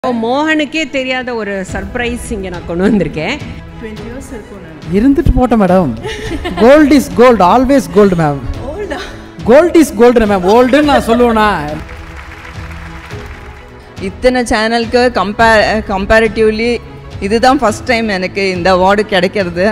இப்போ மோகனுக்கே தெரியாத ஒரு சர்ப்ரைஸ் இங்கே நான் கொண்டு வந்திருக்கேன் டுவெண்ட்டி இயர்ஸ் இருக்கும் நான் இருந்துட்டு போட்டேன் madam gold is gold always gold ma'am ஓல்டா கோல்ட் இஸ் கோல்டு மேம் ஓல்டுன்னு நான் சொல்லுவேனா இத்தனை சேனலுக்கு கம்பே கம்பேரிட்டிவ்லி இதுதான் ஃபஸ்ட் டைம் எனக்கு இந்த அவார்டு கிடைக்கிறது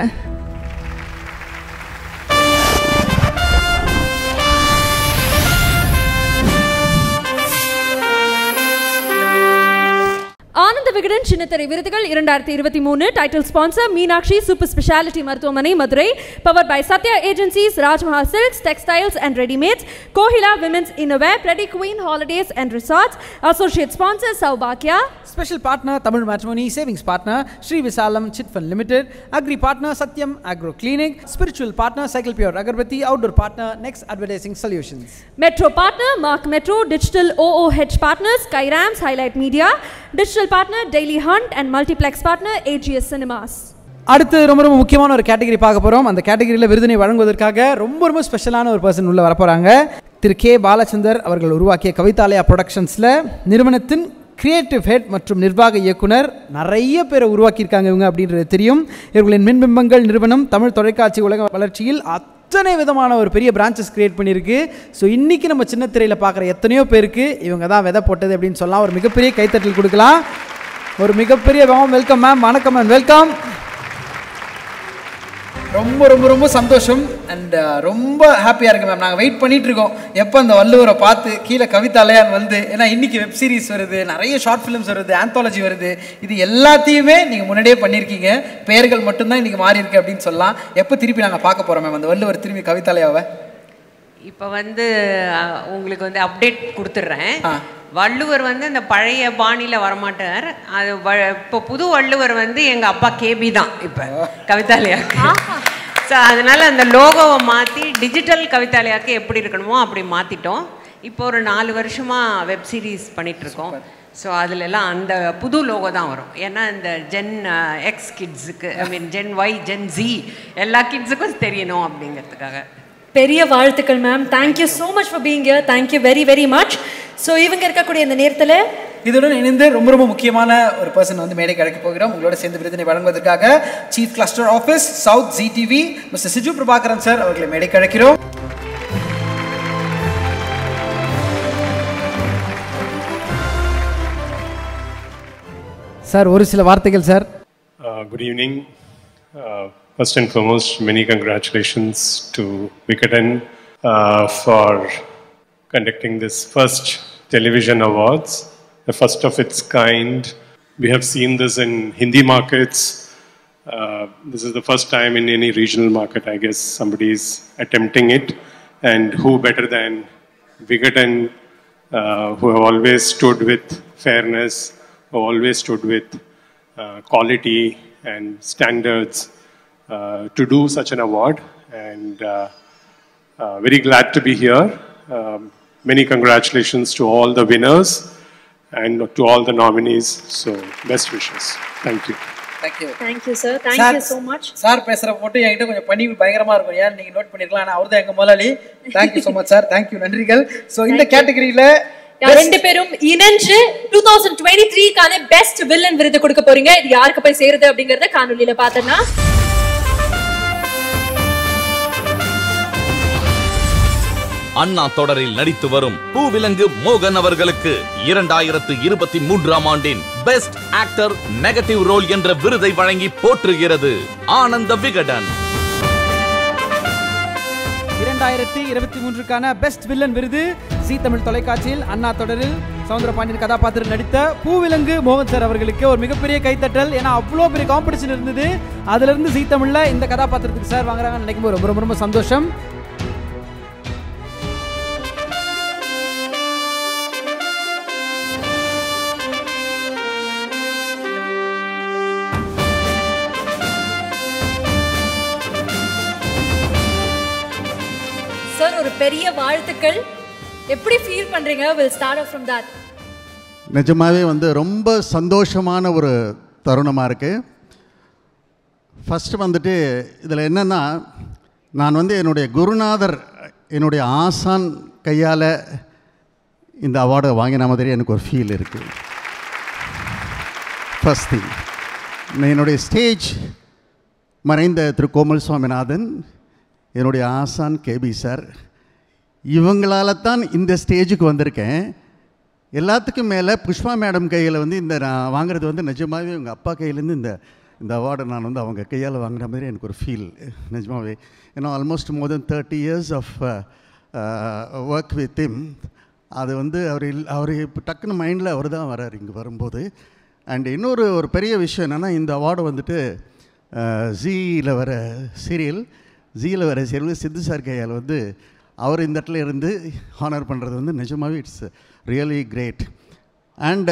ஆனந்த விகடன் சின்னத்திரை விருதுகள் இரண்டாயிரத்தி இருபத்தி மூணு title sponsor Meenakshi super speciality மருத்துவமனை Madurai power by Sathya agencies Rajmahal silks textiles and readymades Kohila women's innerwear pretty queen holidays and resorts associate sponsor சௌபாக்கியா special partner Tamil matrimony savings partner Sri Visalam chit fund limited agri partner Sathyam agro clinic spiritual partner cycle pure agarbathi outdoor partner next advertising solutions metro partner mark metro digital OOH partners Kairams highlight media digital partner daily hunt and multiplex partner AGS cinemas அடுத்து ரொம்ப ரொம்ப முக்கியமான ஒரு category பார்க்க போகிறோம் அந்த கேட்டகரியில் விருதினை வழங்குவதற்காக ரொம்ப ரொம்ப ஸ்பெஷலான ஒரு பர்சன் உள்ள வரப்போகிறாங்க திரு கே பாலச்சந்தர் அவர்கள் உருவாக்கிய கவிதாலயா ப்ரொடக்ஷன்ஸில் நிறுவனத்தின் கிரியேட்டிவ் ஹெட் மற்றும் நிர்வாக இயக்குனர் நிறைய பேரை உருவாக்கியிருக்காங்க இவங்க அப்படின்றது தெரியும் இவர்களின் மின்பிம்பங்கள் நிறுவனம் தமிழ் தொலைக்காட்சி உலக வளர்ச்சியில் அத்தனை விதமான ஒரு பெரிய பிரான்ச்சஸ் கிரியேட் பண்ணியிருக்கு ஸோ இன்றைக்கி நம்ம சின்ன திரையில் பார்க்குற எத்தனையோ பேருக்கு இவங்க தான் விதை போட்டது அப்படின்னு சொல்லலாம் ஒரு மிகப்பெரிய கைத்தட்டல் கொடுக்கலாம் ஒரு மிகப்பெரிய வெல்கம் மேம் வணக்கம் மேம் வெல்கம் ரொம்ப ரொம்ப ரொம்ப சந்தோஷம் அண்ட் ரொம்ப ஹாப்பியாக இருக்கு மேம் நாங்கள் வெயிட் பண்ணிட்டு இருக்கோம் எப்போ அந்த வள்ளுவரை பார்த்து கீழே கவிதாலயான் வந்து ஏன்னா இன்னைக்கு வெப் சீரிஸ் வருது நிறைய ஷார்ட் ஃபிலிம்ஸ் வருது ஆந்தாலஜி வருது இது எல்லாத்தையுமே நீங்கள் முன்னாடியே பண்ணியிருக்கீங்க பெயர்கள் மட்டும்தான் இன்னைக்கு மாறி இருக்கு அப்படின்னு சொல்லலாம் எப்போ திருப்பி நாங்கள் பார்க்க போகிறோம் மேம் அந்த வள்ளுவர் திரும்பி கவிதாலயாவை இப்போ வந்து அஹ், உங்களுக்கு வந்து அப்டேட் கொடுத்துட்றேன் ஆ. வள்ளுவர் வந்து இந்த பழைய பாணியில் வரமாட்டார் அது வ- இப்போ புது வள்ளுவர் வந்து எங்கள் அப்பா கேபி தான் இப்போ கவிதாலயாக்கு ஸோ அதனால அந்த லோகோவை மாற்றி டிஜிட்டல் கவிதாலயாக்கு எப்படி இருக்கணுமோ அப்படி மாற்றிட்டோம் இப்போ ஒரு நாலு வருஷமாக வெப் சீரிஸ் பண்ணிகிட்ருக்கோம் ஸோ அதுல எல்லாம் அந்த புது லோகோ தான் வரும் ஏன்னா இந்த ஜென் எக்ஸ் கிட்ஸுக்கு I mean gen Y gen Z எல்லா கிட்ஸுக்கும் தெரியணும் அப்படிங்கிறதுக்காக பெரிய வாழ்த்துக்கள் ma'am thank you so much for being here thank you very very much so இவங்க இருக்கக்கூடிய இந்த நேரத்தில் இதுடன் இணைந்து ரொம்ப ரொம்ப முக்கியமான ஒரு பர்சன் வந்து மேடை கிடைக்க போகிறோம் உங்களோட சேர்ந்து விருதினை வழங்குவதற்காக chief cluster office south Zee TV mister Siju Prabhakaran sir அவர்களை மேடை கிடைக்கிறோம் சார் ஒரு சில வார்த்தைகள் sir Uh, good evening. Uh, first and foremost, many congratulations to Vikatan uh, for conducting this first television awards, the first of its kind. We have seen this in Hindi markets. Uh, this is the first time in any regional market, I guess, somebody is attempting it. And who better than Vikatan, uh, who have always stood with fairness, who always stood with uh, quality and standards uh, to do such an award. And uh, uh, very glad to be here. Um, many congratulations to all the winners and to all the nominees. So, best wishes. Thank you. Thank you thank you sir thank you so much sir பேசுற மட்டும் என்கிட்ட கொஞ்சம் பணி பயங்கரமா இருக்கும் ஏன் நீங்க note பண்ணிருக்கலாம் ஆனா அவர் தான் எங்க முதலாளி thank you so much sir thank you நன்றிகள் ஸோ இந்த கேட்டகரியில ரெண்டு பேரும் இணைஞ்சு டூ தௌசண்ட் டுவெண்ட்டி த்ரீக்கான பெஸ்ட் வில்லன் விருது கொடுக்க போறீங்க இது யாருக்கு போய் சேருது அப்படிங்கறத காணொலியில பார்த்தோம்னா அண்ணா தொடரில் நடித்து வரும் பூவிலங்கு மோகன் அவர்களுக்கு இரண்டாயிரத்து இருபத்தி மூன்றாம் ஆண்டின் பெஸ்ட் ஆக்டர் நெகட்டிவ் ரோல் என்ற விருதை வழங்கி போற்றுகிறது ஆனந்த விகடன் இரண்டாயிரத்தி இருபத்தி மூன்றுக்கான பெஸ்ட் வில்லன் விருது ஜீ தமிழ் தொலைக்காட்சியில் அண்ணா தொடரில் சவுந்தரபாண்டியன் கதாபாத்திரம் நடித்த பூவிலங்கு மோகன் சார் அவர்களுக்கு ஒரு மிகப்பெரிய கைத்தட்டல் ஏன்னா அவ்வளோ பெரிய காம்படிஷன் இருந்தது அதுல இருந்து ஜீ தமிழ்ல இந்த கதாபாத்திரத்துக்கு சார் வாங்குறாங்கன்னு நினைக்கும் போது ரொம்ப ரொம்ப ரொம்ப சந்தோஷம் சார் ஒரு பெரிய வாழ்த்துக்கள் எப்படி ஃபீல் பண்றீங்க will start off from that நிஜமாகவே வந்து ரொம்ப சந்தோஷமான ஒரு தருணமாக இருக்குது ஃபஸ்ட்டு வந்துட்டு இதில் என்னென்னா நான் வந்து என்னுடைய குருநாதர் என்னுடைய ஆசான் கையால் இந்த அவார்டை வாங்கின மாதிரி எனக்கு ஒரு ஃபீல் இருக்குது ஃபஸ்ட் திங் என்னுடைய ஸ்டேஜ் மறைந்த திரு கோமல் சுவாமிநாதன் என்னுடைய ஆசான் கேபி சார் இவங்களால தான் இந்த ஸ்டேஜுக்கு வந்திருக்கேன் எல்லாத்துக்கும் மேலே புஷ்பா மேடம் கையில் வந்து இந்த நான் வாங்குறது வந்து நிஜமாகவே உங்கள் அப்பா கையிலேருந்து இந்த இந்த அவார்டை நான் வந்து அவங்க கையால் வாங்குற மாதிரி எனக்கு ஒரு ஃபீல் நிஜமாகவே ஏன்னா almost more then thirty years of work with him அது வந்து அவர் இல் அவர் இப்போ டக்குன்னு மைண்டில் அவர் தான் வரார் இங்கே வரும்போது அண்ட் இன்னொரு ஒரு பெரிய விஷயம் என்னென்னா இந்த அவார்டு வந்துட்டு ஜீயில் வர சீரியல் ஜீயில் வர சீரியல் சித்து சார் கையால் வந்து அவர் இந்த இடத்துல இருந்து ஹானர் பண்ணுறது வந்து நிஜமாகவே it's really great and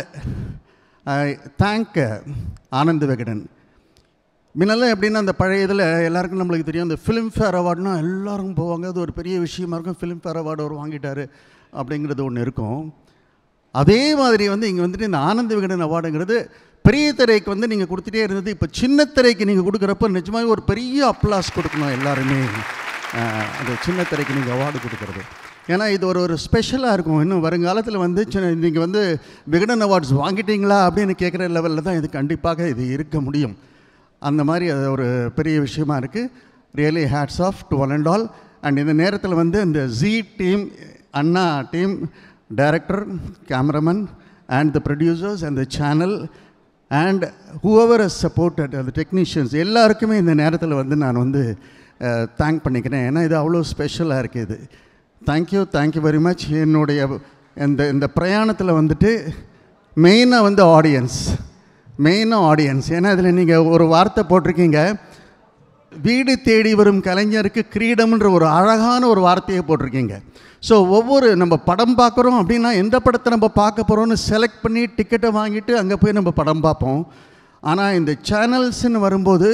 I thank Anand Vikatan முன்னெல்லாம் எப்படின்னா அந்த பழைய இதில் எல்லாருக்கும் நம்மளுக்கு தெரியும் அந்த ஃபிலிம்ஃபேர் அவார்டுனா எல்லாரும் போவாங்க அது ஒரு பெரிய விஷயமா இருக்கும் ஃபிலிம்ஃபேர் அவார்டு அவர் வாங்கிட்டாரு அப்படிங்கிறது ஒன்று இருக்கும் அதே மாதிரி வந்து இங்கே வந்துட்டு இந்த ஆனந்த விகடன் அவார்டுங்கிறது பெரிய திரைக்கு வந்து நீங்கள் கொடுத்துட்டே இருந்தது இப்போ சின்ன திரைக்கு நீங்கள் கொடுக்குறப்ப நிஜமாகவே ஒரு பெரிய அப்ளாஸ் கொடுக்கணும் எல்லாருமே அஹ், அந்த சின்ன திரைக்கு நீங்கள் அவார்டு கொடுக்குறது ஏன்னா இது ஒரு ஒரு ஸ்பெஷலாக இருக்கும் இன்னும் வருங்காலத்தில் வந்து சின்ன நீங்கள் வந்து விகடன் அவார்ட்ஸ் வாங்கிட்டீங்களா அப்படின்னு கேட்குற லெவலில் தான் இது கண்டிப்பாக இது இருக்க முடியும் அந்த மாதிரி அது ஒரு பெரிய விஷயமா இருக்குது really hats off to one and all and இந்த நேரத்தில் வந்து இந்த ஜி டீம் அண்ணா team director cameraman and the producers and the channel and whoever has supported அந்த டெக்னீஷியன்ஸ் எல்லாருக்குமே இந்த நேரத்தில் வந்து நான் வந்து தேங்க் பண்ணிக்கிறேன் ஏன்னா இது அவ்வளோ ஸ்பெஷலாக இருக்குது இது தேங்க்யூ தேங்க்யூ வெரி மச் என்னுடைய இந்த இந்த பிரயாணத்தில் வந்துட்டு மெயினாக வந்து ஆடியன்ஸ் மெயினாக ஆடியன்ஸ் ஏன்னா இதில் நீங்கள் ஒரு வார்த்தை போட்டிருக்கீங்க வீடு தேடி வரும் கலைஞருக்கு கிரீடம்ன்ற ஒரு அழகான ஒரு வார்த்தையை போட்டிருக்கீங்க ஸோ ஒவ்வொரு நம்ம படம் பார்க்குறோம் அப்படின்னா எந்த படத்தை நம்ம பார்க்க போகிறோம்னு செலக்ட் பண்ணி டிக்கெட்டை வாங்கிட்டு அங்கே போய் நம்ம படம் பார்ப்போம் ஆனால் இந்த சேனல்ஸ்னு வரும்போது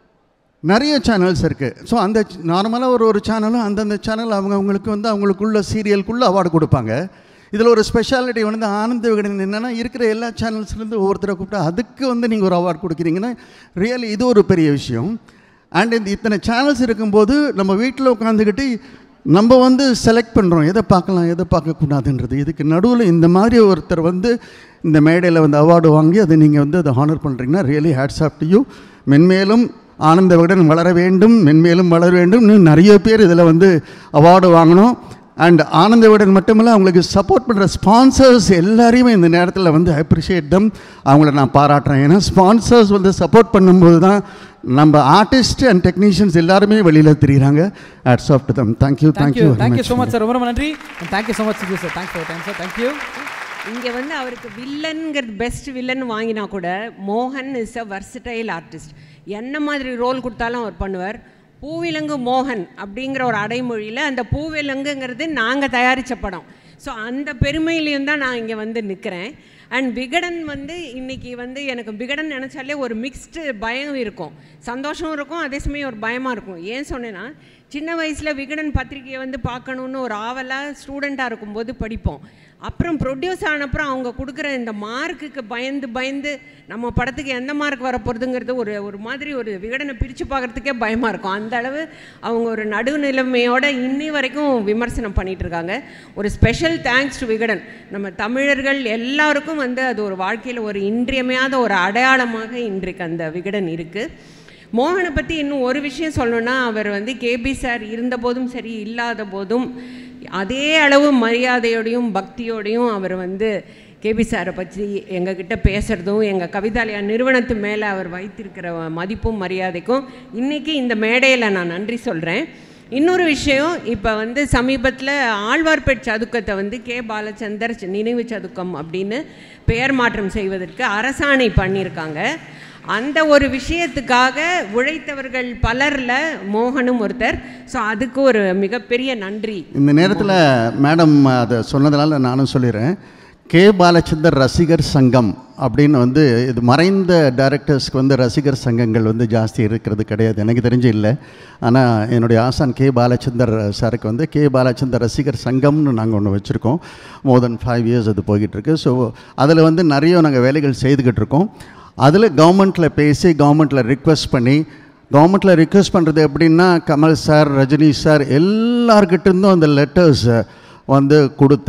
நிறைய சேனல்ஸ் இருக்குது ஸோ அந்த நார்மலாக ஒரு ஒரு சேனலும் அந்தந்த சேனல் அவங்க அவங்களுக்கு வந்து அவங்களுக்குள்ள சீரியலுக்குள்ளே அவார்டு கொடுப்பாங்க இதில் ஒரு ஸ்பெஷாலிட்டி வந்து ஆனந்த விகடன் என்னென்னா இருக்கிற எல்லா சேனல்ஸ்லேருந்து ஒவ்வொருத்தரை கூப்பிட்டா அதுக்கு வந்து நீங்கள் ஒரு அவார்டு கொடுக்குறீங்கன்னா ரியலி இது ஒரு பெரிய விஷயம் அண்ட் இந்த இத்தனை சேனல்ஸ் இருக்கும்போது நம்ம வீட்டில் உட்காந்துக்கிட்டு நம்ம வந்து செலக்ட் பண்ணுறோம் எதை பார்க்கலாம் எதை பார்க்கக்கூடாதுன்றது இதுக்கு நடுவில் இந்த மாதிரி ஒருத்தர் வந்து இந்த மேடையில் வந்து அவார்டு வாங்கி அதை நீங்கள் வந்து அதை ஹானர் பண்ணுறீங்கன்னா really hats off to you மென்மேலும் ஆனந்த விகடன் வளர வேண்டும் மென்மேலும் வளர வேண்டும் இன்னும் நிறைய பேர் இதில் வந்து அவார்டு வாங்கணும் அண்ட் ஆனந்த விகடன் மட்டுமில்ல அவங்களுக்கு சப்போர்ட் பண்ணுற ஸ்பான்சர்ஸ் எல்லாரையுமே இந்த நேரத்தில் வந்து அப்ரிஷியேட் தம் அவங்கள நான் பாராட்டுறேன் ஏன்னா ஸ்பான்சர்ஸ் வந்து சப்போர்ட் பண்ணும்போது தான் நம்ம ஆர்டிஸ்ட் அண்ட் டெக்னீஷியன்ஸ் எல்லாருமே வெளியில் தெரியுறாங்க hats off to them thank you thank you thank you thank you so much sir ரொம்ப ரொம்ப நன்றி thank you so much sir thanks for time sir thank you இங்கே வந்து அவருக்கு வில்லன்ங்கிறது பெஸ்ட் வில்லன் வாங்கினா கூட மோகன் இஸ் அ வர்சடைல் ஆர்டிஸ்ட் என்ன மாதிரி ரோல் கொடுத்தாலும் அவர் பண்ணுவார் பூவிலங்கு மோகன் அப்படிங்கிற ஒரு அடைமொழியில் அந்த பூவிலங்குங்கிறது நாங்கள் தயாரித்த படம் ஸோ அந்த பெருமையிலையும் தான் நான் இங்கே வந்து நிற்கிறேன் அண்ட் விகடன் வந்து இன்னைக்கு வந்து எனக்கு விகடன் நினச்சாலே ஒரு மிக்ஸ்டு பயம் இருக்கும் சந்தோஷம் இருக்கும் அதே சமயம் ஒரு பயமாக இருக்கும் ஏன் சொன்னேன்னா சின்ன வயசில் விகடன் பத்திரிக்கையை வந்து பார்க்கணுன்னு ஒரு ஆவலாக ஸ்டூடெண்ட்டாக இருக்கும்போது படிப்போம் அப்புறம் ப்ரொடியூஸ் ஆனப்புறம் அவங்க கொடுக்குற இந்த மார்க்குக்கு பயந்து பயந்து நம்ம படத்துக்கு எந்த மார்க் வரப்போகிறதுங்கிறது ஒரு ஒரு மாதிரி ஒரு விகடனை பிரித்து பார்க்குறதுக்கே பயமாக இருக்கும் அந்த அளவு அவங்க ஒரு நடுநிலைமையோட இன்னி வரைக்கும் விமர்சனம் பண்ணிட்டு இருக்காங்க ஒரு ஸ்பெஷல் தேங்க்ஸ் டு விகடன் நம்ம தமிழர்கள் எல்லாருக்கும் வந்து அது ஒரு வாழ்க்கையில் ஒரு இன்றியமையாத ஒரு அடையாளமாக இன்றைக்கு அந்த விகடன் இருக்குது மோகனை பற்றி இன்னும் ஒரு விஷயம் சொல்லணும்னா அவர் வந்து கேபி சார் இருந்த போதும் சரி இல்லாத போதும் அதே அளவு மரியாதையோடையும் பக்தியோடையும் அவர் வந்து கேபி சாரை பற்றி எங்ககிட்ட பேசுகிறதும் எங்கள் கவிதாலயா நிறுவனத்து மேலே அவர் வைத்திருக்கிற மதிப்பும் மரியாதைக்கும் இன்றைக்கி இந்த மேடையில் நான் நன்றி சொல்கிறேன் இன்னொரு விஷயம் இப்போ வந்து சமீபத்தில் ஆழ்வார்பேட் சதுக்கத்தை வந்து கே பாலச்சந்தர் நினைவு சதுக்கம் அப்படின்னு பெயர் மாற்றம் செய்வதற்கு அரசாணை பண்ணியிருக்காங்க அந்த ஒரு விஷயத்துக்காக உழைத்தவர்கள் பலரில் மோகனும் ஒருத்தர் ஸோ அதுக்கு ஒரு மிகப்பெரிய நன்றி இந்த நேரத்தில் மேடம் அதை சொன்னதுனால நானும் சொல்லிடுறேன் கே பாலச்சந்தர் ரசிகர் சங்கம் அப்படின்னு வந்து இது மறைந்த டைரக்டர்ஸ்க்கு வந்து ரசிகர் சங்கங்கள் வந்து ஜாஸ்தி இருக்கிறது கிடையாது எனக்கு தெரிஞ்சு இல்லை ஆனால் என்னுடைய ஆசான் கே பாலச்சந்தர் சாருக்கு வந்து கே பாலச்சந்தர் ரசிகர் சங்கம்னு நாங்கள் ஒன்று வச்சுருக்கோம் மோர் தென் ஃபைவ் இயர்ஸ் அது போய்கிட்டு ஸோ அதில் வந்து நிறைய நாங்கள் வேலைகள் செய்துக்கிட்டு இருக்கோம் அதில் கவர்மெண்ட்டில் பேசி கவர்மெண்ட்டில் ரிக்வெஸ்ட் பண்ணி கவர்மெண்ட்டில் ரிக்வெஸ்ட் பண்ணுறது எப்படின்னா கமல் சார் ரஜினி சார் எல்லார்கிட்டேருந்தும் அந்த லெட்டர்ஸ் வந்து கொடுத்து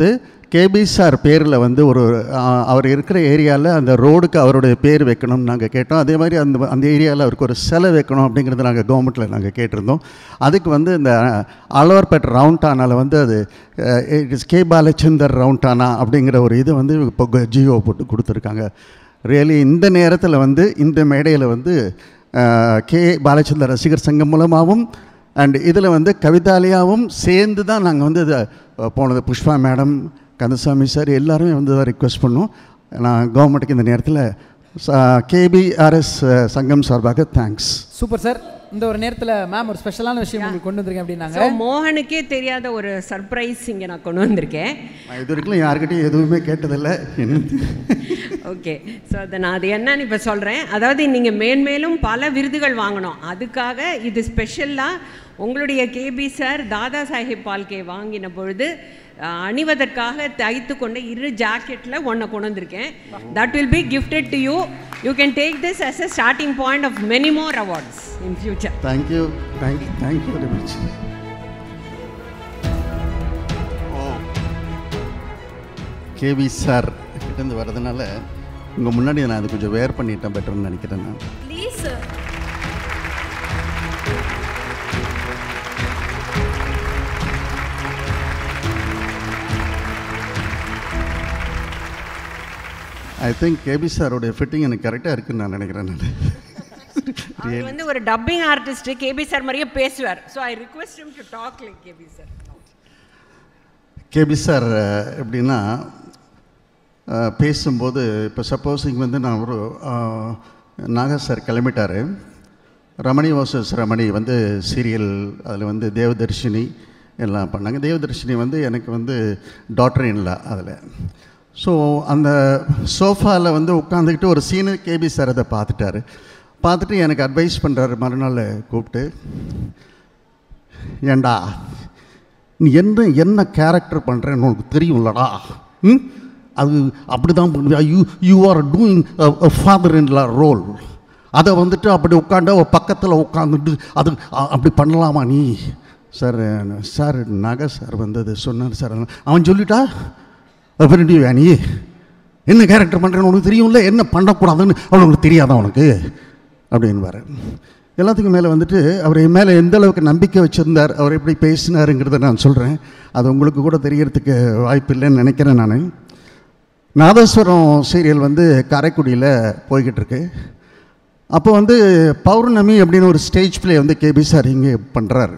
கேபி சார் பேரில் வந்து ஒரு ஆ, அவர் இருக்கிற ஏரியாவில் அந்த ரோடுக்கு அவருடைய பேர் வைக்கணும்னு நாங்கள் கேட்டோம் அதே மாதிரி அந்த அந்த ஏரியாவில் அவருக்கு ஒரு சிலை வைக்கணும் அப்படிங்கிறது நாங்கள் கவர்மெண்ட்டில் நாங்கள் கேட்டிருந்தோம் அதுக்கு வந்து இந்த அலவர்பேட் ரவுண்டானால வந்து அது இட் இஸ் கே பாலச்சந்தர் ரவுண்டானா அப்படிங்கிற ஒரு இது வந்து இப்போ ஜியோ போட்டு கொடுத்துருக்காங்க ரியலி இந்த நேரத்தில் வந்து இந்த மேடையில் வந்து அஹ், கே பாலச்சந்தர் ரசிகர் சங்கம் மூலமாகவும் அண்ட் இதில் வந்து கவிதாலயாவும் சேர்ந்து தான் நாங்கள் வந்து இதை அஹ், போனது புஷ்பா மேடம் கந்தசாமி சார் எல்லாருமே வந்து அதை ரிக்வெஸ்ட் பண்ணோம் நான் கவர்மெண்ட்டுக்கு இந்த நேரத்தில் கேபிஆர்எஸ் சங்கம் சார்பாக தேங்க்ஸ் சூப்பர் சார் இந்த ஒரு நேரத்தில் மேம் ஒரு ஸ்பெஷலான விஷயம் உங்களுக்கு கொண்டு வந்திருக்கேன் அப்படின்னாங்க ஸோ மோகனுக்கே தெரியாத ஒரு சர்ப்ரைஸ் இங்கே நான் கொண்டு வந்திருக்கேன் நான் இது வரைக்கும் யாருக்கிட்டையும் எதுவுமே கேட்டதில்லை என்ன ஓகே ஸோ அதை நான் அது என்னன்னு இப்போ சொல்கிறேன் அதாவது நீங்கள் மேன்மேலும் பல விருதுகள் வாங்கணும் அதுக்காக இது ஸ்பெஷலாக உங்களுடைய கேபி சார் தாதா சாஹேப் பால்கே வாங்கின பொழுது அஹ், அணிவதற்காக தைத்து கொண்ட இரு ஜாக்கெட்டில் ஒன்றை கொண்டு வந்திருக்கேன் that will be gifted to you you can take this as a starting point of many more awards in future thank you thank you thank you very much KB sir கிட்டேருந்து வர்றதுனால உங்கள் முன்னாடி நான் அது கொஞ்சம் வேர் பண்ணிட்டேன் பெட்டர்னு நினைக்கிறேன் நான் ப்ளீஸ் ஐ திங்க் கேபி சாரோடைய ஃபிட்டிங் எனக்கு கரெக்டாக இருக்குன்னு நான் நினைக்கிறேன் நான் அவர் வந்து ஒரு டப்பிங் ஆர்டிஸ்ட் கேபி சார் மாதிரியே பேசுவார் so I request him to talk like KB sir KB sir எப்படின்னா அஹ், பேசும்போது இப்போ சப்போஸிங் வந்து நான் ஒரு அஹ், நாகா சார் கிளம்பிட்டார் ரமணி வாசஸ் ரமணி வந்து சீரியல் அதில் வந்து தேவதர்ஷினி எல்லாம் பண்ணாங்க தேவதர்ஷினி வந்து எனக்கு வந்து டாக்டர் இல்லை அதில் ஸோ அந்த சோஃபாவில் வந்து உட்காந்துக்கிட்டு ஒரு சீனு கேபி சார் அதை பார்த்துட்டாரு பார்த்துட்டு எனக்கு அட்வைஸ் பண்ணுறாரு மறுநாள் கூப்பிட்டு ஏண்டா நீ என்ன என்ன கேரக்டர் பண்ணுறேன்னு உனக்கு தெரியும்லடா ம் அது அப்படி தான் பண்ணுவியா you you are doing father in law role அதை வந்துட்டு அப்படி உட்காந்து அவ பக்கத்தில் உட்காந்துட்டு அது அ- அப்படி பண்ணலாமா நீ சார் சார் நகை சார் வந்தது சொன்னார் சார் அவன் சொல்லிட்டா அப்புறம் நீ நீ என்ன கேரக்டர் பண்ணுறேன்னு உனக்கு தெரியும்ல என்ன பண்ணக்கூடாதுன்னு அவனுக்கு தெரியாதா உனக்கு அப்படின்வார் எல்லாத்துக்கும் மேலே வந்துட்டு அவர் என் மேலே எந்த அளவுக்கு நம்பிக்கை வச்சுருந்தார் அவர் எப்படி பேசினாருங்கிறத நான் சொல்கிறேன் அது உங்களுக்கு கூட தெரியறதுக்கு வாய்ப்பு இல்லைன்னு நினைக்கிறேன் நான் நாதஸ்வரம் சீரியல் வந்து காரைக்குடியில் போய்கிட்டு இருக்கு அப்போ வந்து பௌர்ணமி அப்படின்னு ஒரு ஸ்டேஜ் ப்ளே வந்து கேபி சார் இங்கே பண்ணுறாரு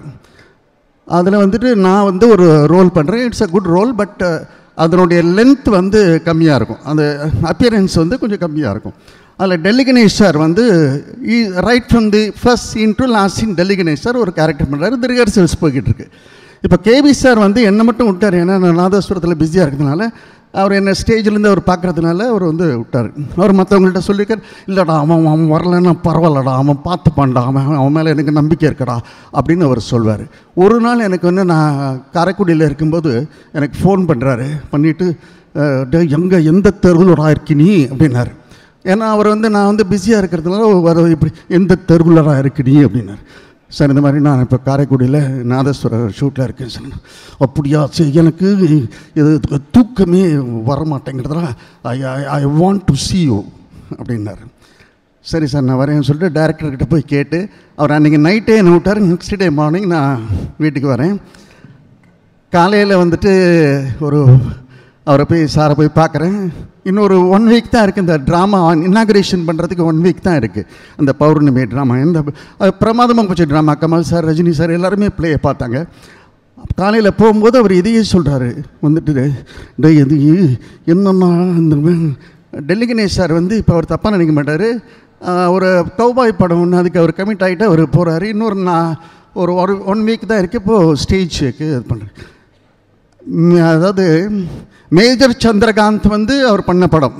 அதில் வந்துட்டு நான் வந்து ஒரு ரோல் பண்ணுறேன் it's a good role but அதனுடைய லென்த் வந்து கம்மியாக இருக்கும் அந்த அப்பியரன்ஸ் வந்து கொஞ்சம் கம்மியாக இருக்கும் அதில் டெல்லி கணேஷ் சார் வந்து right from the first scene to last scene Delhi Ganesh sir ஒரு கேரக்டர் பண்ணுறாரு இந்த ரிஹர்சல்ஸ் போய்கிட்டு இருக்கு இப்போ கேபி சார் வந்து என்னை மட்டும் விட்டார் ஏன்னா நான் நாதஸ்வரத்தில் பிஸியாக இருக்கிறதுனால அவர் என்ன ஸ்டேஜ்லேருந்து அவர் பார்க்கறதுனால அவர் வந்து விட்டார் அவர் மற்றவங்கள்ட்ட சொல்லியிருக்கார் இல்லைடா அவன் அவன் வரலன்னா பரவாயில்லடா அவன் பார்த்துப்பான்டா அவன் அவன் மேலே எனக்கு நம்பிக்கை இருக்கடா அப்படின்னு அவர் சொல்வார் ஒரு நாள் எனக்கு வந்து நான் காரைக்குடியில் இருக்கும்போது எனக்கு ஃபோன் பண்ணுறாரு பண்ணிவிட்டு டே எங்கே எந்த தெருவுலடா இருக்கி நீ அப்படின்னாரு ஏன்னா அவர் வந்து நான் வந்து பிஸியாக இருக்கிறதுனால வர இப்படி எந்த தெருவுலடா இருக்கு நீ அப்படின்னாரு சார் இந்த மாதிரி நான் இப்போ காரைக்குடியில் நாதஸ்வரர் ஷூட்டில் இருக்கேன் சார் அப்படியா சரி எனக்கு இது தூக்கமே வர மாட்டேங்கிறதுல I I want to see you அப்படின்னாரு சரி சார் நான் வரேன்னு சொல்லிட்டு டேரக்டர்கிட்ட போய் கேட்டு அவர் அன்றைக்கி நைட்டே என்ன விட்டார் நெக்ஸ்ட் டே மார்னிங் நான் வீட்டுக்கு வரேன் காலையில் வந்துட்டு ஒரு அவரை போய் சாரை போய் பார்க்குறேன் இன்னொரு ஒன் வீக் தான் இருக்குது இந்த ட்ராமா இன்னாகரேஷன் பண்ணுறதுக்கு ஒன் வீக் தான் இருக்குது அந்த பௌர்ணமி ட்ராமா இந்த அது பிரமாதமாக போச்சு drama Kamal sir Rajini sir எல்லாருமே ப்ளே பார்த்தாங்க காலையில் போகும்போது அவர் இதையே சொல்கிறாரு வந்துட்டு டேய் இது என்னன்னா இந்த மே- டெல்லி கணேஷ் சார் வந்து இப்போ அவர் தப்பாக நினைக்க மாட்டார் ஒரு கௌபாய் படம் ஒன்று அதுக்கு அவர் கமிட் ஆகிட்டு அவர் போகிறாரு இன்னொரு நான் ஒரு ஒரு ஒன் வீக் தான் இருக்குது இப்போது ஸ்டேஜுக்கு இது பண்ணுறேன் ம், அதாவது மேஜர் சந்திரகாந்த் வந்து அவர் பண்ண படம்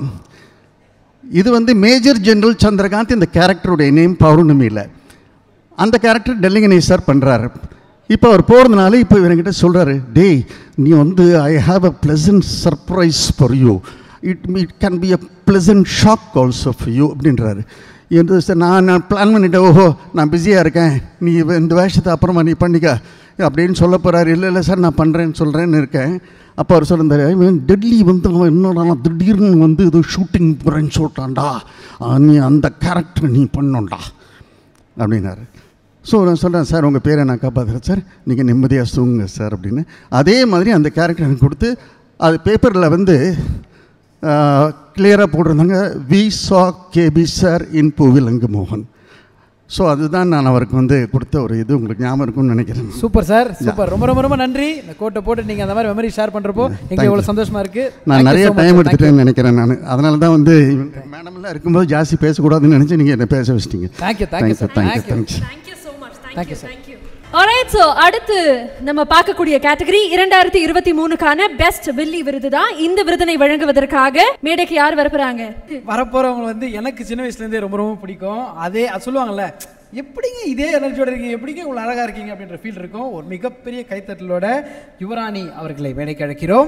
இது வந்து மேஜர் ஜெனரல் சந்திரகாந்த் இந்த கேரக்டருடைய நேம் பௌர்ணமியில் அந்த கேரக்டர் டெல்லி கணேஷ் சார் பண்ணுறாரு இப்போ அவர் போகிறதுனால இப்போ இவர்கிட்ட சொல்கிறாரு டேய் நீ வந்து I have a pleasant surprise for you it it can be a pleasant shock also for you அப்படின்றாரு எந்த சார் நான் நான் பிளான் பண்ணிட்டேன் ஓஹோ நான் பிஸியாக இருக்கேன் நீ இவ- இந்த வேஷத்தை அப்புறமா நீ பண்ணிக்க அப்படின்னு சொல்ல போகிறாரு இல்லை இல்லை சார் நான் பண்ணுறேன்னு சொல்கிறேன்னு இருக்கேன் அப்போ அவர் சொல்லியிருந்தாரு இவன் டெல்லி வந்து அவன் என்னடா திடீர்னு வந்து இது ஷூட்டிங் போகிறேன்னு சொல்லிட்டான்டா ஆ, நீ அந்த கேரக்டர் நீ பண்ணோண்டா அப்படின்னாரு ஸோ நான் சொல்கிறேன் சார் உங்கள் பேரை நான் காப்பாற்றுறேன் சார் நீங்கள் நிம்மதியாக தூங்குங்க சார் அப்படின்னு அதே மாதிரி அந்த கேரக்டர் எனக்கு கொடுத்து அது பேப்பரில் வந்து கிளியராக போட்டிருந்தாங்க வி சா கேபி சார் இன் பூவிலங்கு மோகன் ஸோ அதுதான் நான் அவருக்கு வந்து கொடுத்த ஒரு இது உங்களுக்கு ஞாபகம் இருக்கும்னு நினைக்கிறேன் சூப்பர் சார் சூப்பர் ரொம்ப ரொம்ப ரொம்ப நன்றி இந்த கோட்டை போட்டு நீங்கள் அந்த மாதிரி மெமரி ஷேர் பண்ணுறப்போ எங்களுக்கு எவ்வளோ சந்தோஷமா இருக்கு நான் நிறைய டைம் எடுத்துட்டேன்னு நினைக்கிறேன் நான் அதனால தான் வந்து இவங்க மேடம்லாம் இருக்கும்போது ஜாஸ்தி பேசக்கூடாதுன்னு நினச்சி நீங்கள் என்னை பேச வச்சிட்டீங்க thank you thank you sir thank you thank you thanks thank you so much thank you sir Alright, so அடுத்து நம்ம பார்க்கக்கூடிய கேட்டகரி இரண்டாயிரத்தி இருபத்தி மூணுக்கான பெஸ்ட் வில்லி விருது தான் இந்த விருதினை வழங்குவதற்காக மேடைக்கு யார் வரப்போறாங்க வரப்போறவங்க வந்து எனக்கு சின்ன வயசுலேருந்தே ரொம்ப ரொம்ப பிடிக்கும் அதே அது சொல்லுவாங்கல்ல எப்படிங்க இதே எனர்ஜியோட இருக்கீங்க எப்படிங்க இவ்வளோ அழகாக இருக்கீங்க அப்படின்ற ஃபீல் இருக்கும் ஒரு மிகப்பெரிய கைத்தட்டலோட யுவராணி அவர்களை மேடைக்கு அழைக்கிறோம்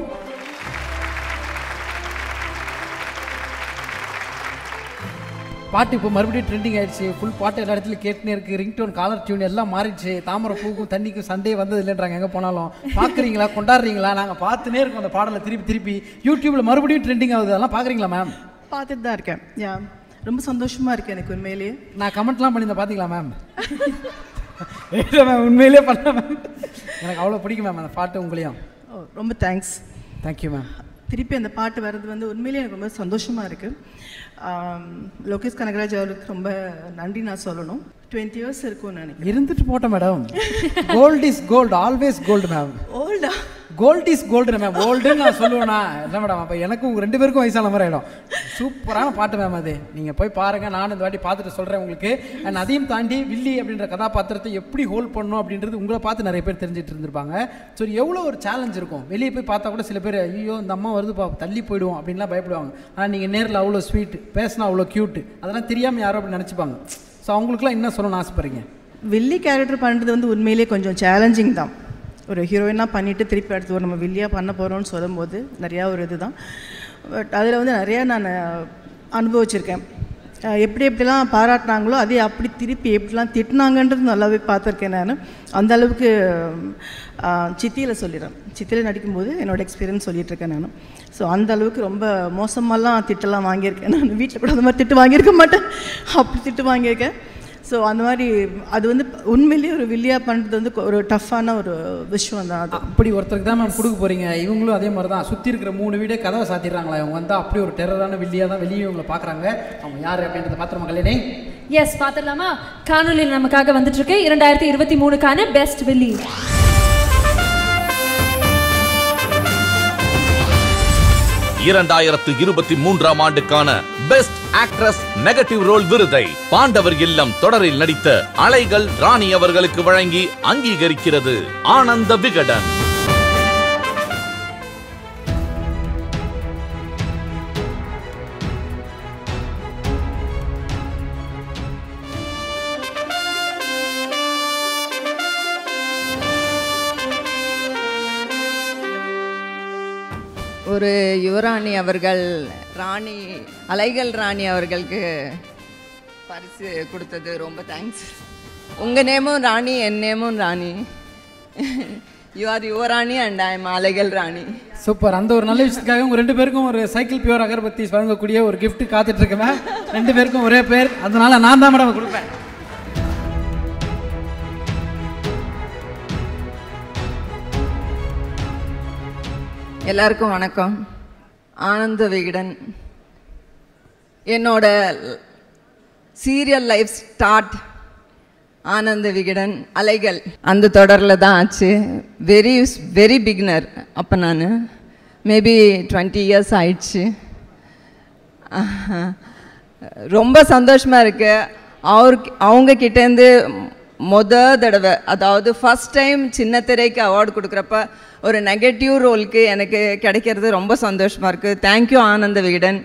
பாட்டு இப்போ மறுபடியும் ட்ரெண்டிங் ஆயிடுச்சு ஃபுல் பாட்டு எல்லா இடத்துலையும் கேட்டுனே இருக்கு ரிங்டோன் காலர் டியூன் எல்லாம் மாறிடுச்சு தாமரை பூக்கும் தண்ணிக்கும் சண்டே வந்தது இல்லைன்றாங்க எங்கே போனாலும் பார்க்குறீங்களா கொண்டாடுறீங்களா நாங்கள் பார்த்துனே இருக்கோம் அந்த பாடலை திருப்பி திருப்பி யூடியூப்ல மறுபடியும் ட்ரெண்டிங் ஆகுது அதெல்லாம் பார்க்குறீங்களா மேம் பார்த்துட்டு தான் இருக்கேன் யா ரொம்ப சந்தோஷமா இருக்கு எனக்கு உண்மையிலேயே நான் கமெண்ட்லாம் பண்ணியிருந்தேன் பார்த்தீங்களா மேம் இல்லை மேம் உண்மையிலே பண்ணல மேம் எனக்கு அவ்வளோ பிடிக்கும் மேம் அந்த பாட்டு உங்களையும் ஓ ரொம்ப தேங்க்ஸ் தேங்க்யூ மேம் திருப்பி அந்த பாட்டு வர்றது வந்து உண்மையிலேயே எனக்கு ரொம்ப சந்தோஷமா இருக்கு ஆம், லோகேஷ் கனகராஜ் அவருக்கு ரொம்ப நன்றி நான் சொல்லணும் டுவெண்ட்டி இயர்ஸ் இருக்கும்னு நினைக்கிறேன் இருந்துட்டு போட்டோம் madam gold is gold always gold ma'am ஓல்டா கோல்ட் இஸ் கோல்டு மேம் கோல்டுன்னு நான் சொல்லுவேண்ணா இல்லை மேடம் அப்போ எனக்கும் உங்க ரெண்டு பேருக்கும் வயசான மாதிரி ஆகிடும் சூப்பரான பாட்டு மேம் அது நீங்கள் போய் பாருங்கள் நானும் இந்த வாட்டி பார்த்துட்டு சொல்கிறேன் உங்களுக்கு அண்ட் அதையும் தாண்டி வில்லி அப்படின்ற கதாபாத்திரத்தை எப்படி ஹோல்ட் பண்ணணும் அப்படின்றது உங்களை பார்த்து நிறைய பேர் தெரிஞ்சுட்டு இருந்திருப்பாங்க ஸோ எவ்வளோ ஒரு சேலஞ்ச் இருக்கும் வெளியே போய் பார்த்தா கூட சில பேர் ஐயோ இந்த அம்மா வருதுப்பா தள்ளி போயிடுவோம் அப்படின்லாம் பயப்படுவாங்க ஆனால் நீங்கள் நேரில் அவ்வளோ ஸ்வீட் பேசினா அவ்வளோ க்யூட் அதெல்லாம் தெரியாமல் யாரோ அப்படி நினச்சிப்பாங்க ஸோ அவங்களுக்குலாம் என்ன சொல்லணும்னு ஆசைப்படுறீங்க வில்லி கேரக்டர் பண்ணுறது வந்து உண்மையிலேயே கொஞ்சம் சேலஞ்சிங் தான் ஒரு ஹீரோயினாக பண்ணிவிட்டு திருப்பி அடுத்து ஒரு நம்ம வில்லியாக பண்ண போகிறோம்னு சொல்லும்போது நிறையா ஒரு இது தான் பட் அதில் வந்து நிறையா நான் அனுபவிச்சிருக்கேன் அஹ் எப்படி எப்படிலாம் பாராட்டினாங்களோ அதே அப்படி திருப்பி எப்படிலாம் திட்டினாங்கன்றது நல்லாவே பார்த்துருக்கேன் நான் அந்த அளவுக்கு சித்தியில் சொல்லிடுறேன் சித்தியில் நடிக்கும்போது என்னோட எக்ஸ்பீரியன்ஸ் சொல்லிட்டு இருக்கேன் நான் ஸோ அந்த அளவுக்கு ரொம்ப மோசமாலாம் திட்டெல்லாம் வாங்கியிருக்கேன் நான் வீட்டில் கூட அந்த மாதிரி திட்டு வாங்கியிருக்க மாட்டேன் அப்படி திட்டு வாங்கியிருக்கேன் ஸோ அந்த மாதிரி அது வந்து உண்மையிலேயே ஒரு வில்லியாக பண்ணுறது வந்து ஒரு டஃப்பான ஒரு விஷயம் தான் அது அப்படி ஒருத்தருக்கு தான் மேம் கொடுக்க போறீங்க இவங்களும் அதே மாதிரி தான் சுற்றி இருக்கிற மூணு வீடே கதவை சாத்திடுறாங்களா இவங்க வந்தால் அப்படி ஒரு டெரரான வில்லியாக தான் வெளியே இவங்களை பார்க்குறாங்க அவங்க யார் அப்படின்றத பார்த்துருமா கல்யாணி எஸ் பார்த்துடலாமா காணொலியில் நமக்காக வந்துட்டு இருக்கு இரண்டாயிரத்தி இருபத்தி மூணுக்கான பெஸ்ட் வில்லி இரண்டாயிரத்து இருபத்தி மூன்றாம் ஆண்டுக்கான பெஸ்ட் ஆக்ட்ரஸ் நெகட்டிவ் ரோல் விருதை பாண்டவர் இல்லம் தொடரில் நடித்த அலைகள் ராணி அவர்களுக்கு வழங்கி அங்கீகரிக்கிறது ஆனந்த விகடன் ஒரு யுவராணி அவர்கள் ராணி அலைகள் ராணி அவர்களுக்கு பரிசு கொடுத்தது ரொம்ப தேங்க்ஸ் உங்கள் நேமும் ராணி என் நேமும் Rani you are Yuvarani and I am Alaigal Rani super அந்த ஒரு நல்ல விஷயத்துக்காக உங்க ரெண்டு பேருக்கும் ஒரு சைக்கிள் பியூர் அகர்பத்தி வழங்கக்கூடிய ஒரு gift காத்துட்டு இருக்கேன் ரெண்டு பேருக்கும் ஒரே பேர் அதனால நான் தான் மேடம் கொடுப்பேன் எல்லாருக்கும் வணக்கம் ஆனந்த விகடன் என்னோட சீரியல் லைஃப் ஸ்டார்ட் ஆனந்த விகடன் அலைகள் அந்த தொடரில் தான் ஆச்சு வெரி வெரி பிகினர் அப்போ நான் மேபி டுவெண்ட்டி இயர்ஸ் ஆயிடுச்சு ரொம்ப சந்தோஷமாக இருக்கு அவர் அவங்க கிட்டேருந்து மொத தடவை அதாவது ஃபஸ்ட் டைம் சின்ன திரைக்கு அவார்டு கொடுக்குறப்ப ஒரு நெகட்டிவ் ரோலுக்கு எனக்கு கிடைக்கிறது ரொம்ப சந்தோஷமாக இருக்குது தேங்க்யூ ஆனந்த விகடன்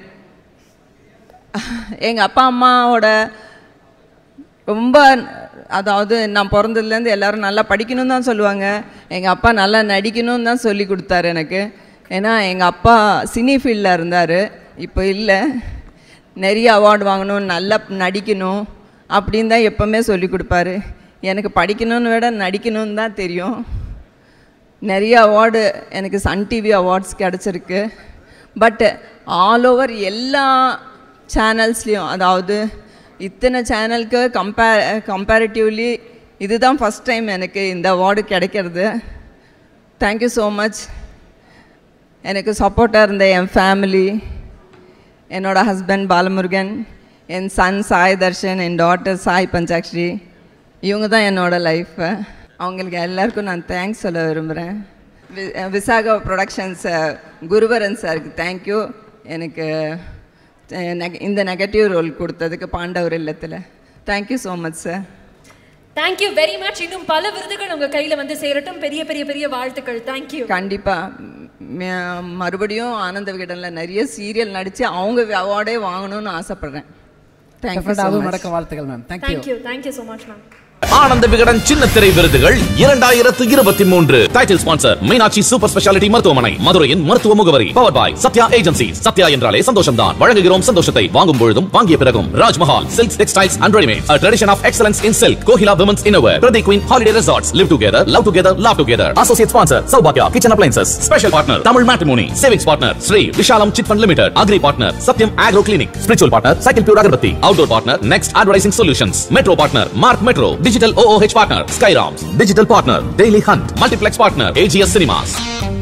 எங்கள் அப்பா அம்மாவோட ரொம்ப அதாவது நான் பிறந்ததுலேருந்து எல்லாரும் நல்லா படிக்கணும்னு தான் சொல்லுவாங்க எங்கள் அப்பா நல்லா நடிக்கணும்னு தான் சொல்லி கொடுத்தாரு எனக்கு ஏன்னா எங்கள் அப்பா சினி ஃபீல்டில் இருந்தார் இப்போ இல்லை நிறைய அவார்டு வாங்கணும் நல்லா நடிக்கணும் அப்படின்னு தான் எப்போவுமே சொல்லி கொடுப்பாரு எனக்கு படிக்கணும்னு விட நடிக்கணும்னு தான் தெரியும் நிறைய அவார்டு எனக்கு சன் டிவி அவார்ட்ஸ் கிடச்சிருக்கு பட் ஆல் ஓவர் எல்லா சேனல்ஸ்லேயும் அதாவது இத்தனை சேனலுக்கு கம்பேர் கம்பேரிட்டிவ்லி இதுதான் ஃபஸ்ட் டைம் எனக்கு இந்த அவார்டு கிடைக்கிறது தேங்க்யூ ஸோ மச் எனக்கு சப்போர்ட்டாக இருந்த என் ஃபேமிலி என்னோட ஹஸ்பண்ட் பாலமுருகன் என் சன் சாய் தர்ஷன் என் டாட்டர் சாய் பஞ்சாக்ஷரி இவங்க தான் என்னோட லைஃப்பு அவங்களுக்கு எல்லாருக்கும் நான் தேங்க்ஸ் சொல்ல விரும்புகிறேன் வி விசாகா ப்ரொடக்ஷன்ஸ் குருவரன் சாருக்கு தேங்க்யூ எனக்கு அஹ், நெக- இந்த நெகட்டிவ் ரோல் கொடுத்ததுக்கு பாண்டவர் இல்லத்தில் thank you so much sir thank you very much இன்னும் பல விருதுகள் உங்க கையில வந்து சேரட்டும் பெரிய பெரிய பெரிய வாழ்த்துக்கள் தேங்க்யூ கண்டிப்பாக மறுபடியும் ஆனந்த விகடனில் நிறைய சீரியல் நடித்து அவங்க அவார்டே வாங்கணும்னு ஆசைப்பட்றேன் தேங்க்யூ Definitely ஸோ அதுவும் மச் நடக்க வாழ்த்துக்கள் ma'am thank you thank you thank you so much ma'am Ananda Vikatan சின்னத்திரை விருதுகள் இரண்டாயிரத்து இருபத்தி மூன்று title sponsor Meenakshi super speciality மருத்துவமனை மதுரையின் மருத்துவ முகவரி power boy Sathya agency Sathya என்றாலே சந்தோஷம் தான் வழங்குகிறோம் சந்தோஷத்தை வாங்கும் பொழுதும் வாங்கிய பிறகும் Rajmahal silk textiles and readymade a tradition of excellence in silk Kohila women's innerwear Prathi queen holiday resorts live together love together love together associate sponsor சௌபாக்யா kitchen appliances special partner Tamil matrimony savings partner Sri Vishalam chit fund limited agri partner Sathyam agro clinic spiritual partner cycle pure agarbatti outdoor partner next advertising solutions metro partner mark metro digital ooh partner skyroms digital partner daily hunt multiplex partner ags cinemas